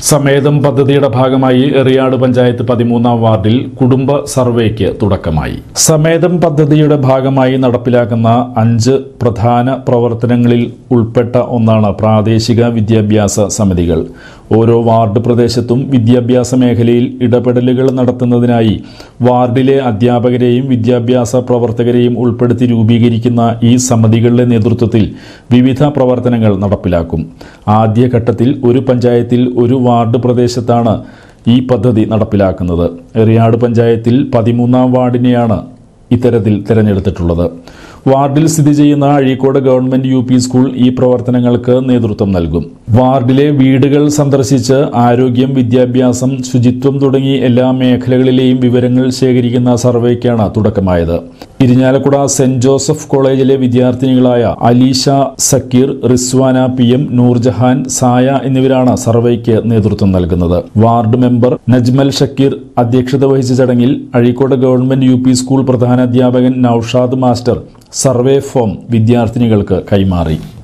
സമേതം പദ്ധതിയുടെ ഭാഗമായി എറിയാട് പഞ്ചായത്ത് പതിമൂന്നാം വാർഡിൽ കുടുംബ സർവേക്ക് തുടക്കമായി സമേതം പദ്ധതിയുടെ ഭാഗമായി നടപ്പിലാക്കുന്ന അഞ്ച് പ്രധാന പ്രവർത്തനങ്ങളിൽ ഉൾപ്പെട്ട ഒന്നാണ് പ്രാദേശിക വിദ്യാഭ്യാസ സമിതികൾ ഓരോ വാർഡ് പ്രദേശത്തും വിദ്യാഭ്യാസ മേഖലയിൽ ഇടപെടലുകൾ നടത്തുന്നതിനായി വാർഡിലെ അധ്യാപകരെയും വിദ്യാഭ്യാസ പ്രവർത്തകരെയും ഉൾപ്പെടുത്തി രൂപീകരിക്കുന്ന ഈ സമിതികളുടെ നേതൃത്വത്തിൽ വിവിധ പ്രവർത്തനങ്ങൾ നടപ്പിലാക്കും ആദ്യഘട്ടത്തിൽ ഒരു പഞ്ചായത്തിൽ ഒരു വാർഡ് പ്രദേശത്താണ് ഈ പദ്ധതി നടപ്പിലാക്കുന്നത് എറിയാട് പഞ്ചായത്തിൽ പതിമൂന്നാം വാർഡിനെയാണ് ഇത്തരത്തിൽ തിരഞ്ഞെടുത്തിട്ടുള്ളത് വാർഡിൽ സ്ഥിതി ചെയ്യുന്ന Azhikode government U P school ഈ പ്രവർത്തനങ്ങൾക്ക് നേതൃത്വം നൽകും വാർഡിലെ വീടുകൾ സന്ദർശിച്ച് ആരോഗ്യം വിദ്യാഭ്യാസം ശുചിത്വം തുടങ്ങി എല്ലാ മേഖലകളിലെയും വിവരങ്ങൾ ശേഖരിക്കുന്ന സർവേക്കാണ് തുടക്കമായത് ഇരിഞ്ഞാലക്കുട സെന്റ് ജോസഫ് കോളേജിലെ വിദ്യാർത്ഥിനികളായ അലീഷ സക്കീർ റിസ്വാന പി എം നൂർജഹാൻ സായ എന്നിവരാണ് സർവേക്ക് നേതൃത്വം നൽകുന്നത് വാർഡ് മെമ്പർ നജ്മൽ ഷക്കീർ അധ്യക്ഷത വഹിച്ച ചടങ്ങിൽ Azhikode government U P school പ്രധാനാധ്യാപകൻ നൌഷാദ് മാസ്റ്റർ സർവേ ഫോം വിദ്യാർത്ഥിനികൾക്ക് കൈമാറി